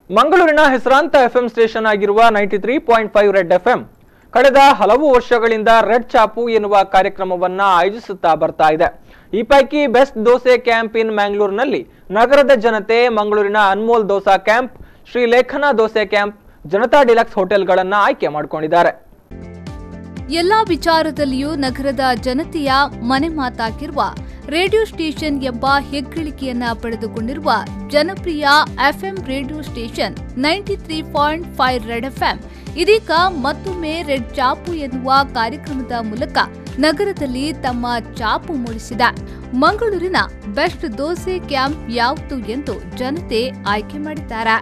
ಮಂಗಳೂರಿನ ಹೆಸರಾಂತ FM station ಆಗಿರುವ ninety three point five red FM ಕಳೆದ ಹಲವು ವರ್ಷಗಳಿಂದ ರೆಡ್ ಚಾಪು ಎನ್ನುವ ಕಾರ್ಯಕ್ರಮವನ್ನ ಆಯೋಜಿಸುತ್ತಾ ಬರ್ತಾ ಇದೆ ಈ ಪೈಕಿ ಬೆಸ್ಟ್ ದೋಸೆ ಕ್ಯಾಂಪ್ ಇನ್ ಮ್ಯಾಂಗ್ಳೂರಿನಲ್ಲಿ ನಗರದ ಜನತೆ ಮಂಗಳೂರಿನ Anmol dosa camp Shri Lekhana dosa camp Janata deluxe ಹೋಟೆಲ್ಗಳನ್ನ ಆಯ್ಕೆ ಮಾಡಿಕೊಂಡಿದ್ದಾರೆ ಎಲ್ಲಾ ವಿಚಾರದಲ್ಲಿಯೂ ನಗರದ ಜನತೆಯ ಮನೆ ಮಾತಾಗಿರುವ ರೇಡಿಯೋ ಸ್ಟೇಷನ್ ಎಂಬ ಹೆಗ್ಗಳಿಕೆಯನ್ನ ಪಡೆದುಕೊಂಡಿರುವ ಜನಪ್ರಿಯ FM radio station ninety three point five red FM ಇದೀಗ ಮತ್ತೊಮ್ಮೆ ರೆಡ್ ಚಾಪು ಎನ್ನುವ ಕಾರ್ಯಕ್ರಮದ ಮೂಲಕ ನಗರದಲ್ಲಿ ತಮ್ಮ ಚಾಪು ಮೂಡಿಸಿದೆ ಮಂಗಳೂರಿನ ಬೆಸ್ಟ್ ದೋಸೆ ಕ್ಯಾಂಪ್ ಯಾವುದು ಎಂದು ಜನತೆ ಆಯ್ಕೆ ಮಾಡಿದ್ದಾರೆ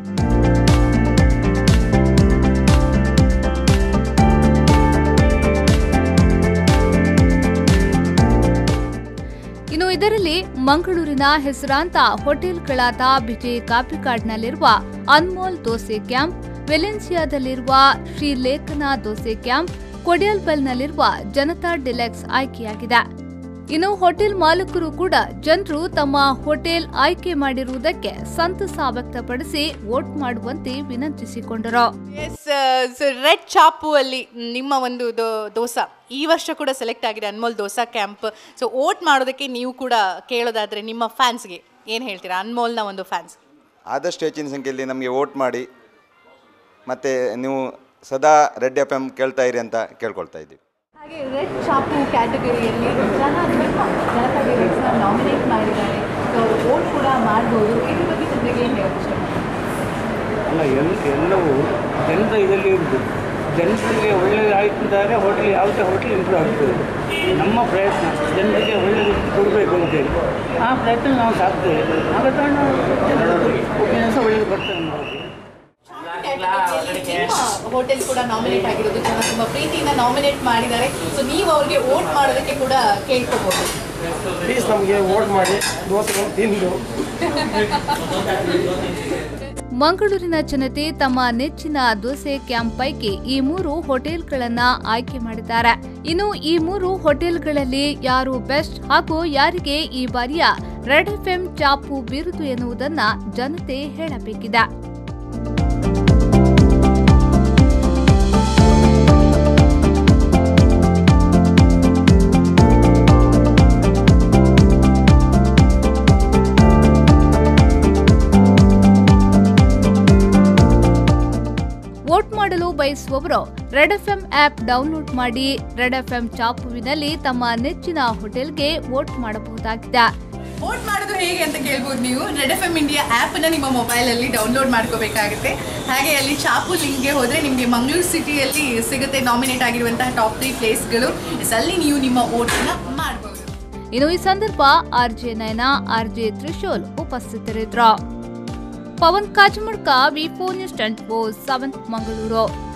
ಇನ್ನು ಇದರಲ್ಲಿ ಮಂಗಳೂರಿನ ಹೆಸರಾಂತ ಹೋಟೆಲ್ಗಳಾದ ವಿಜಯ್ ಕಾಪಿಕಾಡ್ನಲ್ಲಿರುವ ಅನ್ಮೋಲ್ ದೋಸೆ ಕ್ಯಾಂಪ್ ವೆಲೆನ್ಸಿಯಾದಲ್ಲಿರುವ ಶ್ರೀ ಲೇಖನ ದೋಸೆ ಕ್ಯಾಂಪ್ ಕೊಡಿಯಲ್ಬೆಲ್ನಲ್ಲಿರುವ ಜನತಾ ಡಿಲೆಕ್ಸ್ ಆಯ್ಕೆಯಾಗಿದೆ ಇನ್ನು ಹೋಟೆಲ್ ಮಾಲೀಕರು ಕೂಡ ಜನರು ತಮ್ಮ ಹೋಟೆಲ್ ಆಯ್ಕೆ ಮಾಡಿರುವುದಕ್ಕೆ ಸಂತಸ ವ್ಯಕ್ತಪಡಿಸಿ ವೋಟ್ ಮಾಡುವಂತೆ ವಿನಂತಿಸಿಕೊಂಡರು ಎಸ್ ರೆಡ್ ಚಾಪು ಅಲ್ಲಿ ನಿಮ್ಮ ಒಂದು ದೋ- ದೋಸಾ ಈ ವರ್ಷ ಕೂಡ ಸೆಲೆಕ್ಟ್ ಆಗಿದೆ Anmol dosa camp so vote ಮಾಡೋದಕ್ಕೆ ನೀವು ಕೂಡ ಕೇಳೋದಾದ್ರೆ ನಿಮ್ಮ ಫ್ಯಾನ್ಸ್ಗೆ ಏನು ಹೇಳ್ತೀರಾ ಅನ್ಮೋಲ್ನ ಒಂದು ಫ್ಯಾನ್ಸ್ ಆದಷ್ಟು ಹೆಚ್ಚಿನ ಸಂಖ್ಯೆಯಲ್ಲಿ ನಮಗೆ ವೋಟ್ ಮಾಡಿ ಮತ್ತು ನೀವು ಸದಾ ರೆಡ್ ಎಫ್ ಎಮ್ ಕೇಳ್ತಾ ಇರಿ ಅಂತ ಕೇಳ್ಕೊಳ್ತಾ ಇದ್ದೀವಿ ಹಾಗೆ ರೆಡ್ ಚಾಪು ಕ್ಯಾಟಗರಿಯಲ್ಲಿ ಜನ ಜನತಾ ಡಿಲೆಕ್ಸ್ನ ನಾಮಿನೇಟ್ ಮಾಡಿದ್ದಾರೆ ಸೊ ವೋಟ್ ಕೂಡ ಮಾಡ್ಬೋದು ಇದ್ರ ಬಗ್ಗೆ ಜನರಿಗೆ ಏನು ಹೇಳೋದು ಅಲ್ಲ ಎಲ್ ಎಲ್ಲವೂ ಜನರ ಇದರಲ್ಲಿ ಇರುವುದು ಜನರಿಗೆ ಒಳ್ಳೆಯದು ಆಯಿತು ಅಂತಂದರೆ ಹೋಟೆಲ್ ಯಾವುದೇ ಹೋಟೆಲ್ ಇಂಪ್ರೂವ್ ಆಗ್ತದೆ ನಮ್ಮ ಪ್ರಯತ್ನ ಜನರಿಗೆ ಒಳ್ಳೆಯದು ಕೊಡಬೇಕು ಅಂತೇಳಿ ಆ ಪ್ರಯತ್ನ ನಾವು ಸಾಕ್ತೇವೆ ಆಗ ನಾವು ಒಪಿನಿಯನ್ಸ್ ಒಳ್ಳೆಯದು ಬರ್ತದೆ ನಮಗೆ ಹೋಟೆಲ್ ಕೂಡ ನಾಮಿನೇಟ್ ಆಗಿರೋದು ಜನ ತುಂಬ ಪ್ರೀತಿಯಿಂದ ನಾಮಿನೇಟ್ ಮಾಡಿದ್ದಾರೆ ಸೊ ನೀವು ಅವ್ರಿಗೆ ವೋಟ್ ಮಾಡೋದಕ್ಕೆ ಕೂಡ ಕೇಳ್ಕೋಬಹುದು ಪ್ಲೀಸ್ ನಮಗೆ ವೋಟ್ ಮಾಡಿ ದೋಸೆಗಳನ್ನು ತಿಂದು ಮಂಗಳೂರಿನ ಜನತೆ ತಮ್ಮ ನೆಚ್ಚಿನ ದೋಸೆ ಕ್ಯಾಂಪ್ ಪೈಕಿ ಈ ಮೂರು ಹೋಟೆಲ್ಗಳನ್ನ ಆಯ್ಕೆ ಮಾಡಿದ್ದಾರೆ ಇನ್ನು ಈ ಮೂರು ಹೋಟೆಲ್ಗಳಲ್ಲಿ ಯಾರು ಬೆಸ್ಟ್ ಹಾಗೂ ಯಾರಿಗೆ ಈ ಬಾರಿಯ ರೆಡ್ ಎಫ್ಎಂ ಚಾಪು ಬಿರುದು ಎನ್ನುವುದನ್ನ ಜನತೆ ಹೇಳಬೇಕಿದೆ ವೋಟ್ ಮಾಡಲು ಬಯಸುವವರು ರೆಡ್ ಎಫ್ಎಂ ಆಪ್ ಡೌನ್ಲೋಡ್ ಮಾಡಿ ರೆಡ್ ಎಫ್ಎಂ ಚಾಪುವಿನಲ್ಲಿ ತಮ್ಮ ನೆಚ್ಚಿನ ಹೋಟೆಲ್ಗೆ ವೋಟ್ ಮಾಡಬಹುದಾಗಿದೆ ವೋಟ್ ಮಾಡೋದು ಹೇಗೆ ಅಂತ ಕೇಳ್ಬೋದು ನೀವು ರೆಡ್ ಎಫ್ ಎಮ್ ಇಂಡಿಯಾ ಆ್ಯಪನ್ನು ನಿಮ್ಮ ಮೊಬೈಲಲ್ಲಿ ಡೌನ್ಲೋಡ್ ಮಾಡ್ಕೋಬೇಕಾಗುತ್ತೆ ಹಾಗೆ ಅಲ್ಲಿ ಚಾಪು ಲಿಂಕ್ಗೆ ಹೋದರೆ ನಿಮಗೆ ಮಂಗಳೂರು ಸಿಟಿಯಲ್ಲಿ ಸಿಗುತ್ತೆ ನಾಮಿನೇಟ್ ಆಗಿರುವಂತಹ ಟಾಪ್ ತ್ರೀ ಪ್ಲೇಸ್ಗಳು ಅಲ್ಲಿ ನೀವು ನಿಮ್ಮ ವೋಟನ್ನು ಮಾಡ್ಬೋದು ಇನ್ನು ಈ ಸಂದರ್ಭ ಆರ್ಜೆ ನಯನ ಆರ್ಜೆ ತ್ರಿಶೂಲ್ ಉಪಸ್ಥಿತರಿದ್ದರು Pavan Kajamadka V four news twenty four seven Mangaluru